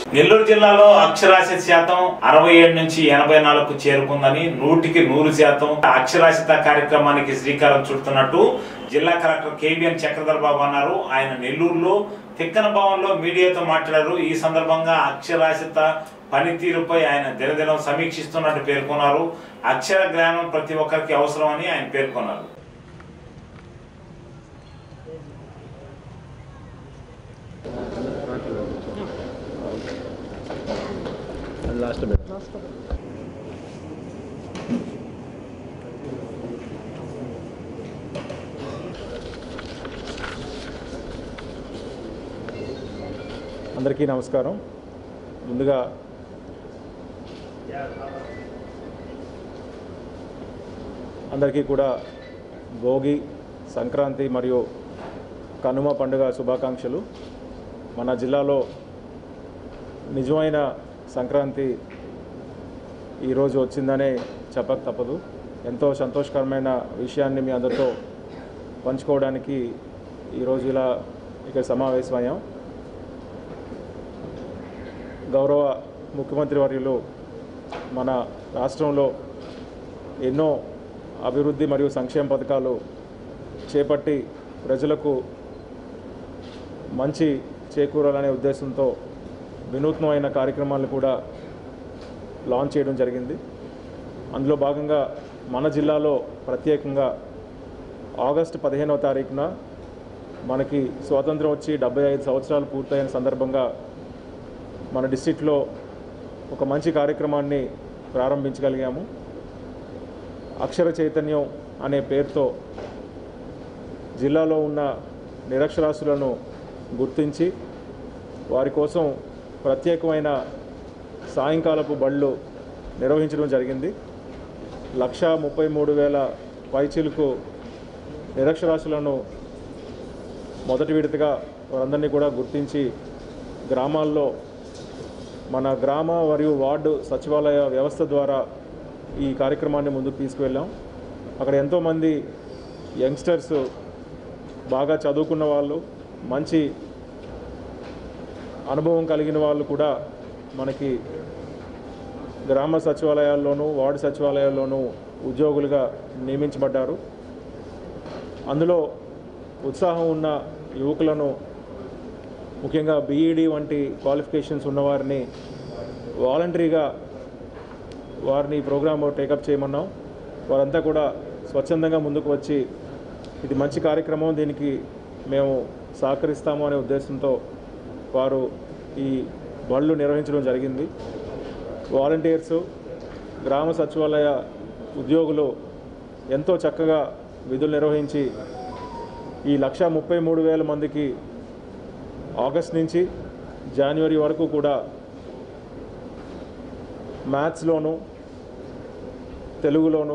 నెల్లూరు జిల్లాలో అక్షరాస్యత శాతం అరవై ఏడు నుంచి ఎనభై నాలుగు చేరుకుందని నూటికి నూరు శాతం అక్షరాస్యత కార్యక్రమానికి శ్రీకారం చుడుతున్నట్టు జిల్లా కలెక్టర్ కేవీఎన్ చక్రధర్ బాబు అన్నారు ఆయన నెల్లూరులో తిక్కన భవన్లో మీడియాతో మాట్లాడారు ఈ సందర్భంగా అక్షరాస్యత పనితీరుపై ఆయన దినదినం సమీక్షిస్తున్నట్టు పేర్కొన్నారు అక్షర జ్ఞానం ప్రతి ఒక్కరికి అవసరమని ఆయన పేర్కొన్నారు లాస్ట్ బిట్ అందరికీ నమస్కారం ముందుగా అందరికీ కూడా భోగి సంక్రాంతి మరియు కనుమ పండుగ శుభాకాంక్షలు మన జిల్లాలో నిజమైన సంక్రాంతి ఈరోజు వచ్చిందనే చెప్పక తప్పదు ఎంతో సంతోషకరమైన విషయాన్ని మీ అందరితో పంచుకోవడానికి ఈరోజు ఇలా ఇక్కడ సమావేశమయ్యాం గౌరవ ముఖ్యమంత్రి వర్యులు మన రాష్ట్రంలో ఎన్నో అభివృద్ధి మరియు సంక్షేమ పథకాలు చేపట్టి ప్రజలకు మంచి చేకూరాలనే ఉద్దేశంతో వినూత్నమైన కార్యక్రమాలను కూడా లాంచ్ చేయడం జరిగింది అందులో భాగంగా మన జిల్లాలో ప్రత్యేకంగా ఆగస్టు పదిహేనవ తారీఖున మనకి స్వాతంత్రం వచ్చి డెబ్బై ఐదు సంవత్సరాలు పూర్తయిన సందర్భంగా మన డిస్టిక్లో ఒక మంచి కార్యక్రమాన్ని ప్రారంభించగలిగాము అక్షర చైతన్యం అనే పేరుతో జిల్లాలో ఉన్న నిరక్షరాస్యులను గుర్తించి వారి కోసం ప్రత్యేకమైన సాయంకాలపు బళ్ళు నిర్వహించడం జరిగింది లక్ష ముప్పై మూడు వేల పైచీలకు నిరక్షరాస్యులను మొదటి విడతగా వారందరినీ కూడా గుర్తించి గ్రామాల్లో మన గ్రామ మరియు వార్డు సచివాలయ వ్యవస్థ ద్వారా ఈ కార్యక్రమాన్ని ముందుకు తీసుకువెళ్ళాం అక్కడ ఎంతోమంది యంగ్స్టర్స్ బాగా చదువుకున్న వాళ్ళు మంచి అనుభవం కలిగిన వాళ్ళు కూడా మనకి గ్రామ సచివాలయాల్లోనూ వార్డు సచివాలయాల్లోనూ ఉద్యోగులుగా నియమించబడ్డారు అందులో ఉత్సాహం ఉన్న యువకులను ముఖ్యంగా బీఈడి వంటి క్వాలిఫికేషన్స్ ఉన్నవారిని వాలంటరీగా వారిని ఈ ప్రోగ్రామ్ టేకప్ చేయమన్నాం వారంతా కూడా స్వచ్ఛందంగా ముందుకు వచ్చి ఇది మంచి కార్యక్రమం దీనికి మేము సహకరిస్తాము అనే ఉద్దేశంతో వారు ఈ బళ్ళు నిర్వహించడం జరిగింది వాలంటీర్సు గ్రామ సచివాలయ ఉద్యోగులు ఎంతో చక్కగా విధులు నిర్వహించి ఈ లక్ష ముప్పై మూడు వేల మందికి ఆగస్ట్ నుంచి జనవరి వరకు కూడా మ్యాథ్స్లోను తెలుగులోను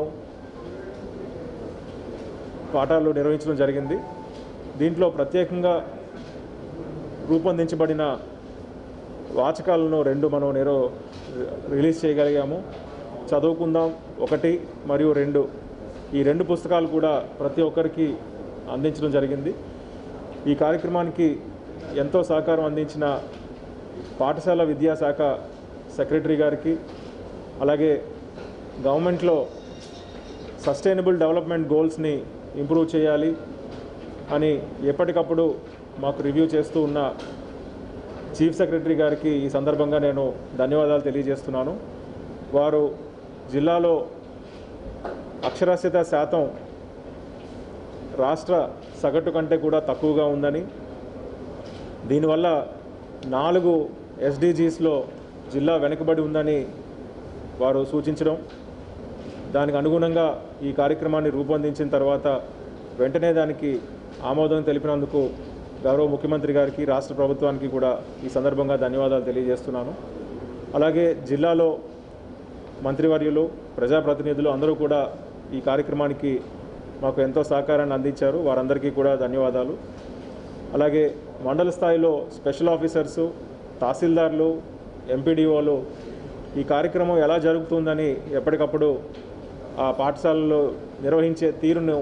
పాఠాలు నిర్వహించడం జరిగింది దీంట్లో ప్రత్యేకంగా రూపొందించబడిన వాచకాలను రెండు మనం నిరో రిలీజ్ చేయగలిగాము చదువుకుందాం ఒకటి మరియు రెండు ఈ రెండు పుస్తకాలు కూడా ప్రతి ఒక్కరికి అందించడం జరిగింది ఈ కార్యక్రమానికి ఎంతో సహకారం అందించిన పాఠశాల విద్యాశాఖ సెక్రటరీ గారికి అలాగే గవర్నమెంట్లో సస్టైనబుల్ డెవలప్మెంట్ గోల్స్ని ఇంప్రూవ్ చేయాలి అని ఎప్పటికప్పుడు మాకు రివ్యూ చేస్తూ ఉన్న చీఫ్ సెక్రటరీ గారికి ఈ సందర్భంగా నేను ధన్యవాదాలు తెలియజేస్తున్నాను వారు జిల్లాలో అక్షరాస్యత శాతం రాష్ట్ర సగటు కంటే కూడా తక్కువగా ఉందని దీనివల్ల నాలుగు ఎస్డీజీస్లో జిల్లా వెనుకబడి ఉందని వారు సూచించడం దానికి అనుగుణంగా ఈ కార్యక్రమాన్ని రూపొందించిన తర్వాత వెంటనే దానికి ఆమోదం తెలిపినందుకు గౌరవ ముఖ్యమంత్రి గారికి రాష్ట్ర ప్రభుత్వానికి కూడా ఈ సందర్భంగా ధన్యవాదాలు తెలియజేస్తున్నాను అలాగే జిల్లాలో మంత్రివర్యులు ప్రజాప్రతినిధులు అందరూ కూడా ఈ కార్యక్రమానికి మాకు ఎంతో సహకారాన్ని అందించారు వారందరికీ కూడా ధన్యవాదాలు అలాగే మండల స్థాయిలో స్పెషల్ ఆఫీసర్సు తహసీల్దార్లు ఎంపీడీఓలు ఈ కార్యక్రమం ఎలా జరుగుతుందని ఎప్పటికప్పుడు ఆ పాఠశాలలో నిర్వహించే తీరును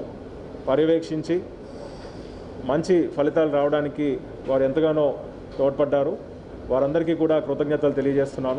పర్యవేక్షించి మంచి ఫలితాలు రావడానికి వారు ఎంతగానో తోడ్పడ్డారు వారందరికీ కూడా కృతజ్ఞతలు తెలియజేస్తున్నాను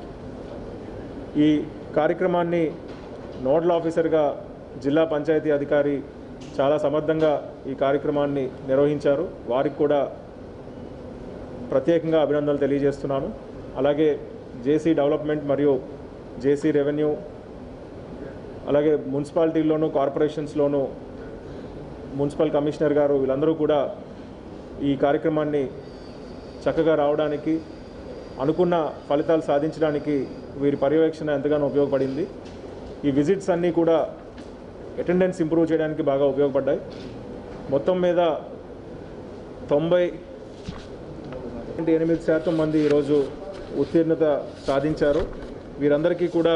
ఈ కార్యక్రమాన్ని నోడల్ ఆఫీసర్గా జిల్లా పంచాయతీ అధికారి చాలా సమర్థంగా ఈ కార్యక్రమాన్ని నిర్వహించారు వారికి కూడా ప్రత్యేకంగా అభినందనలు తెలియజేస్తున్నాను అలాగే జేసీ డెవలప్మెంట్ మరియు జేసీ రెవెన్యూ అలాగే మున్సిపాలిటీల్లోనూ కార్పొరేషన్స్లోనూ మున్సిపల్ కమిషనర్ గారు వీళ్ళందరూ కూడా ఈ కార్యక్రమాన్ని చక్కగా రావడానికి అనుకున్న ఫలితాలు సాధించడానికి వీరి పర్యవేక్షణ ఎంతగానో ఉపయోగపడింది ఈ విజిట్స్ అన్నీ కూడా అటెండెన్స్ ఇంప్రూవ్ చేయడానికి బాగా ఉపయోగపడ్డాయి మొత్తం మీద తొంభై ఎనిమిది శాతం మంది ఈరోజు ఉత్తీర్ణత సాధించారు వీరందరికీ కూడా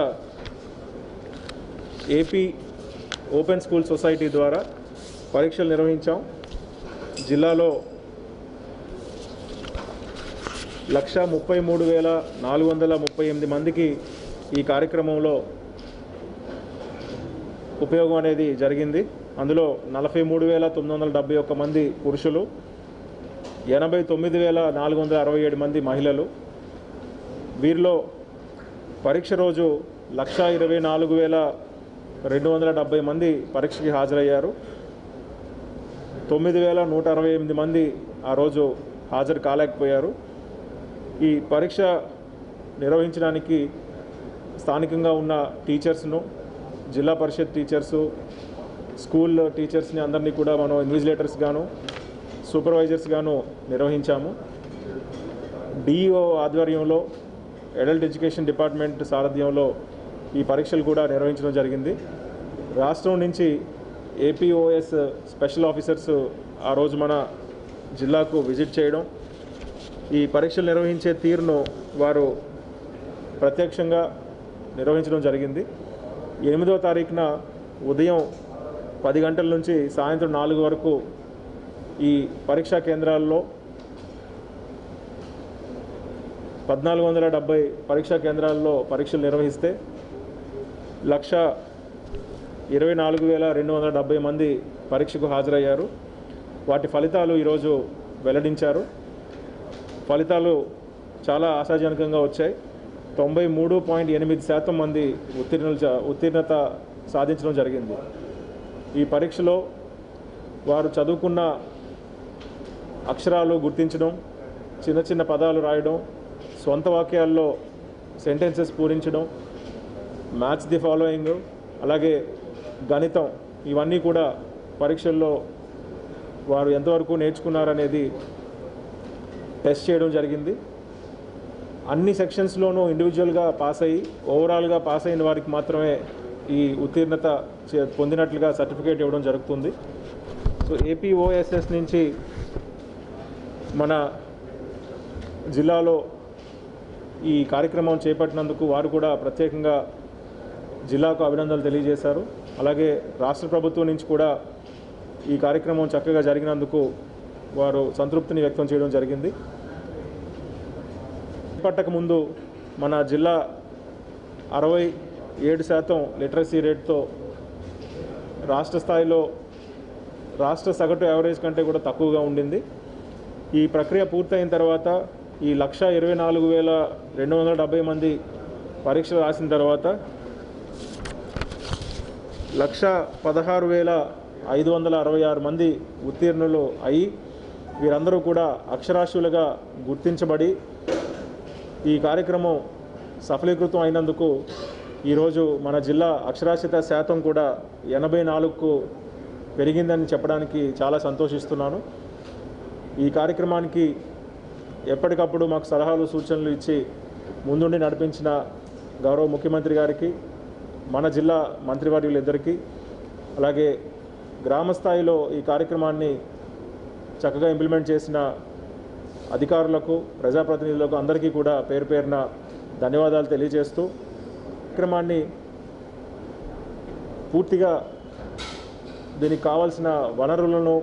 ఏపీ ఓపెన్ స్కూల్ సొసైటీ ద్వారా పరీక్షలు నిర్వహించాం జిల్లాలో లక్ష ముప్పై మూడు వేల నాలుగు వందల ముప్పై ఎనిమిది మందికి ఈ కార్యక్రమంలో ఉపయోగం అనేది జరిగింది అందులో నలభై మూడు వేల తొమ్మిది వందల డెబ్బై ఒక్క మంది పురుషులు ఎనభై తొమ్మిది వేల నాలుగు వందల అరవై ఏడు మంది మహిళలు వీరిలో పరీక్ష రోజు లక్ష ఇరవై నాలుగు వేల రెండు వందల డెబ్బై మంది పరీక్షకి హాజరయ్యారు తొమ్మిది వేల నూట అరవై ఎనిమిది మంది ఆ రోజు హాజరు కాలేకపోయారు ఈ పరీక్ష నిర్వహించడానికి స్థానికంగా ఉన్న టీచర్స్ను జిల్లా పరిషత్ టీచర్సు స్కూల్ టీచర్స్ని అందరినీ కూడా మనం ఇన్విజిలేటర్స్ గాను సూపర్వైజర్స్ గాను నిర్వహించాము డిఈఓ ఆధ్వర్యంలో అడల్ట్ ఎడ్యుకేషన్ డిపార్ట్మెంట్ సారథ్యంలో ఈ పరీక్షలు కూడా నిర్వహించడం జరిగింది రాష్ట్రం నుంచి ఏపీఓఎస్ స్పెషల్ ఆఫీసర్స్ ఆ రోజు మన జిల్లాకు విజిట్ చేయడం ఈ పరీక్షలు నిర్వహించే తీరును వారు ప్రత్యక్షంగా నిర్వహించడం జరిగింది ఎనిమిదవ తారీఖున ఉదయం పది గంటల నుంచి సాయంత్రం నాలుగు వరకు ఈ పరీక్షా కేంద్రాల్లో పద్నాలుగు వందల డెబ్బై పరీక్షా కేంద్రాల్లో పరీక్షలు నిర్వహిస్తే లక్ష ఇరవై నాలుగు వేల రెండు వందల డెబ్బై మంది పరీక్షకు హాజరయ్యారు వాటి ఫలితాలు ఈరోజు వెల్లడించారు ఫలితాలు చాలా ఆశాజనకంగా వచ్చాయి తొంభై మూడు పాయింట్ ఎనిమిది శాతం మంది ఉత్తీర్ణులు చ- ఉత్తీర్ణత సాధించడం జరిగింది ఈ పరీక్షలో వారు చదువుకున్న అక్షరాలు గుర్తించడం చిన్న చిన్న పదాలు రాయడం సొంత వాక్యాల్లో సెంటెన్సెస్ పూరించడం మ్యాచ్ ది ఫాలోయింగ్ అలాగే గణితం ఇవన్నీ కూడా పరీక్షల్లో వారు ఎంతవరకు నేర్చుకున్నారనేది టెస్ట్ చేయడం జరిగింది అన్ని సెక్షన్స్లోనూ ఇండివిజువల్గా పాస్ అయ్యి ఓవరాల్గా పాస్ అయిన వారికి మాత్రమే ఈ ఉత్తీర్ణత చే- పొందినట్లుగా సర్టిఫికేట్ ఇవ్వడం జరుగుతుంది సో ఏపీఓఎస్ఎస్ నుంచి మన జిల్లాలో ఈ కార్యక్రమం చేపట్టినందుకు వారు కూడా ప్రత్యేకంగా జిల్లాకు అభినందనలు తెలియజేశారు అలాగే రాష్ట్ర ప్రభుత్వం నుంచి కూడా ఈ కార్యక్రమం చక్కగా జరిగినందుకు వారు సంతృప్తిని వ్యక్తం చేయడం జరిగింది చేపట్టక ముందు మన జిల్లా అరవై ఏడు శాతం లిటరసీ రేట్తో రాష్ట్ర స్థాయిలో రాష్ట్ర సగటు యావరేజ్ కంటే కూడా తక్కువగా ఉండింది ఈ ప్రక్రియ పూర్తయిన తర్వాత ఈ లక్ష ఇరవై నాలుగు వేల రెండు వందల డెబ్బై మంది పరీక్షలు రాసిన తర్వాత లక్ష పదహారు వేల ఐదు వందల అరవై ఆరు మంది ఉత్తీర్ణులు అయి వీరందరూ కూడా అక్షరాస్యులుగా గుర్తించబడి ఈ కార్యక్రమం సఫలీకృతం అయినందుకు ఈరోజు మన జిల్లా అక్షరాస్యత శాతం కూడా ఎనభై నాలుగుకు పెరిగిందని చెప్పడానికి చాలా సంతోషిస్తున్నాను ఈ కార్యక్రమానికి ఎప్పటికప్పుడు మాకు సలహాలు సూచనలు ఇచ్చి ముందుండి నడిపించిన గౌరవ ముఖ్యమంత్రి గారికి మన జిల్లా మంత్రివర్యులిద్దరికీ అలాగే గ్రామ స్థాయిలో ఈ కార్యక్రమాన్ని చక్కగా ఇంప్లిమెంట్ చేసిన అధికారులకు ప్రజాప్రతినిధులకు అందరికీ కూడా పేరు పేరున ధన్యవాదాలు తెలియజేస్తూ కార్యక్రమాన్ని పూర్తిగా దీనికి కావాల్సిన వనరులను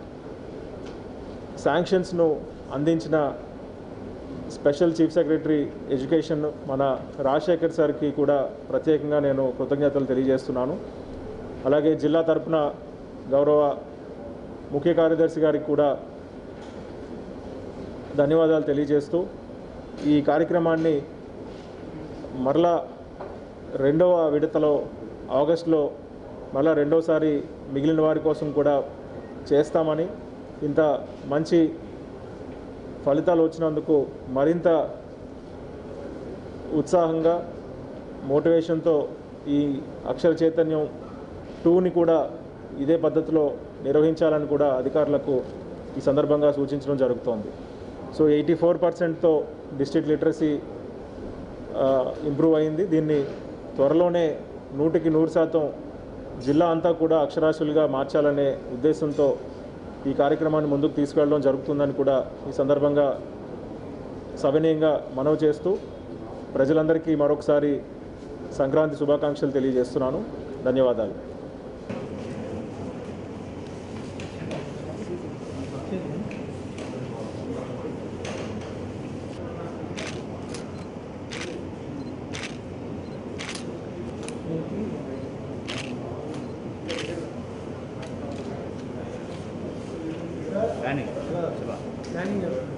శాంక్షన్స్ను అందించిన స్పెషల్ చీఫ్ సెక్రటరీ ఎడ్యుకేషన్ మన రాజశేఖర్ సార్కి కూడా ప్రత్యేకంగా నేను కృతజ్ఞతలు తెలియజేస్తున్నాను అలాగే జిల్లా తరపున గౌరవ ముఖ్య కార్యదర్శి గారికి కూడా ధన్యవాదాలు తెలియజేస్తూ ఈ కార్యక్రమాన్ని మరలా రెండవ విడతలో ఆగస్టులో మళ్ళా రెండోసారి మిగిలిన వారి కోసం కూడా చేస్తామని ఇంత మంచి ఫలితాలు వచ్చినందుకు మరింత ఉత్సాహంగా మోటివేషన్తో ఈ అక్షర చైతన్యం టూని కూడా ఇదే పద్ధతిలో నిర్వహించాలని కూడా అధికారులకు ఈ సందర్భంగా సూచించడం జరుగుతోంది సో ఎయిటీ ఫోర్ పర్సెంట్తో డిస్ట్రిక్ట్ లిటరసీ ఇంప్రూవ్ అయింది దీన్ని త్వరలోనే నూటికి నూరు శాతం జిల్లా అంతా కూడా అక్షరాస్యులుగా మార్చాలనే ఉద్దేశంతో ఈ కార్యక్రమాన్ని ముందుకు తీసుకెళ్ళడం జరుగుతుందని కూడా ఈ సందర్భంగా సవినయంగా మనవి చేస్తూ ప్రజలందరికీ మరొకసారి సంక్రాంతి శుభాకాంక్షలు తెలియజేస్తున్నాను ధన్యవాదాలు Planning.